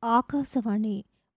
Akashvani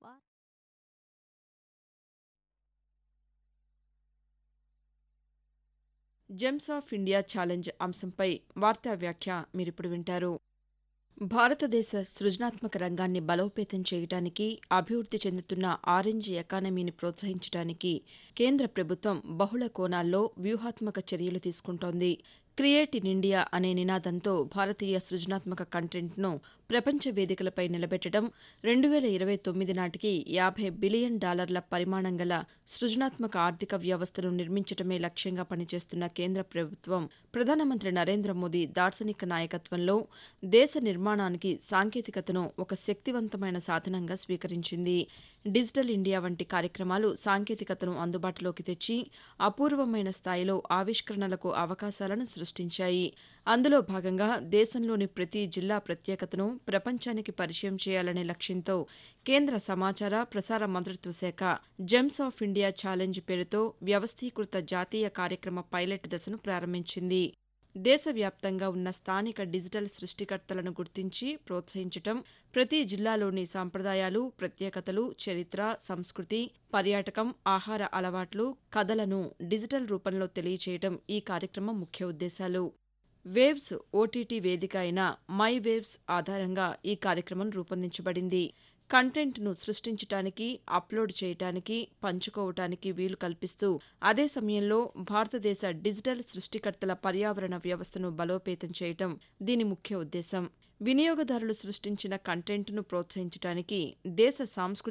gems of India challenge అంశంపై వార్తా వ్యాఖ్య మీరిప్పుడు వింటారు భారతదేశ సృజనాత్మక రంగాన్ని బలోపేతం చేయడానికి అభివృద్ది చెందుతున్న ఆరెంజ్ ఎకానమీని ప్రోత్సహించడానికి కేంద్ర ప్రభుత్వం బహుళ కోణాల్లో వ్యూహాత్మక చర్యలు తీసుకుంటోంది క్రియేట్ ఇన్ ఇండియా అనే నినాదంతో భారతీయ సృజనాత్మక కంటెంట్ను ప్రపంచ వేదికలపై నిలబెట్టడం రెండు వేల ఇరవై తొమ్మిది నాటికి యాభై బిలియన్ డాలర్ల పరిమాణం గల సృజనాత్మక ఆర్థిక వ్యవస్థను నిర్మించడమే లక్ష్యంగా పనిచేస్తున్న కేంద్ర ప్రభుత్వం ప్రధానమంత్రి నరేంద్ర మోదీ దార్శనిక నాయకత్వంలో దేశ నిర్మాణానికి సాంకేతికతను ఒక శక్తివంతమైన సాధనంగా స్వీకరించింది డిజిటల్ ఇండియా వంటి కార్యక్రమాలు సాంకేతికతను అందుబాటులోకి తెచ్చి అపూర్వమైన స్థాయిలో ఆవిష్కరణలకు అవకాశాలను సృష్టించాయి అందులో భాగంగా దేశంలోని ప్రతి జిల్లా ప్రత్యేకతను ప్రపంచానికి పరిచయం చేయాలనే లక్ష్యంతో కేంద్ర సమాచార ప్రసార మంత్రిత్వ శాఖ జెమ్స్ ఆఫ్ ఇండియా ఛాలెంజ్ పేరుతో వ్యవస్థీకృత జాతీయ కార్యక్రమ పైలట్ దశను ప్రారంభించింది దేశవ్యాప్తంగా ఉన్న స్థానిక డిజిటల్ సృష్టికర్తలను గుర్తించి ప్రోత్సహించటం ప్రతి జిల్లాలోని సాంప్రదాయాలు ప్రత్యేకతలు చరిత్ర సంస్కృతి పర్యాటకం ఆహార అలవాట్లు కథలను డిజిటల్ రూపంలో తెలియచేయటం ఈ కార్యక్రమం ముఖ్య ఉద్దేశాలు వేవ్స్ ఓటీటీ వేదిక అయిన మై వేవ్స్ ఆధారంగా ఈ కార్యక్రమం రూపొందించబడింది కంటెంట్ను సృష్టించటానికి అప్లోడ్ చేయటానికి పంచుకోవటానికి వీలు కల్పిస్తూ అదే సమయంలో భారతదేశ డిజిటల్ సృష్టికర్తల పర్యావరణ వ్యవస్థను బలోపేతం చేయటం దీని ముఖ్య ఉద్దేశం వినియోగదారులు సృష్టించిన కంటెంట్ను ప్రోత్సహించడానికి దేశ సాంస్కృతిక